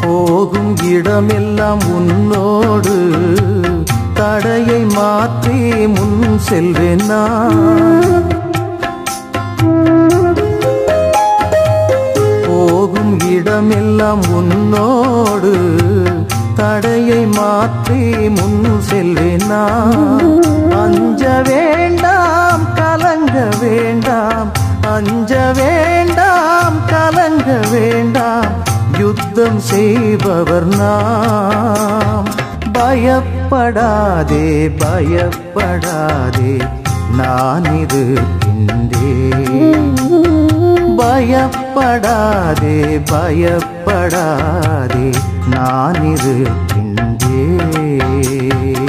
போகும் இடமெல்லாம் உன்னோடு தடையை மாற்றி முன் செல்வேன் நான் போகும் இடமெல்லாம் உன்னோடு தடையை மாற்றி முன் செல்வேன் நான் அஞ்ச வேண்டாம் கலங்க வேண்டாம் அஞ்ச வேண்டாம் கலங்க வேண்டாம் யுத்தம் செய்பவர் நாம் பயப்படாதே பயப்படாதே நான் இருக்கின்றேன் பயப்படாதே பயப்படாதே நான் இருக்கின்றேன்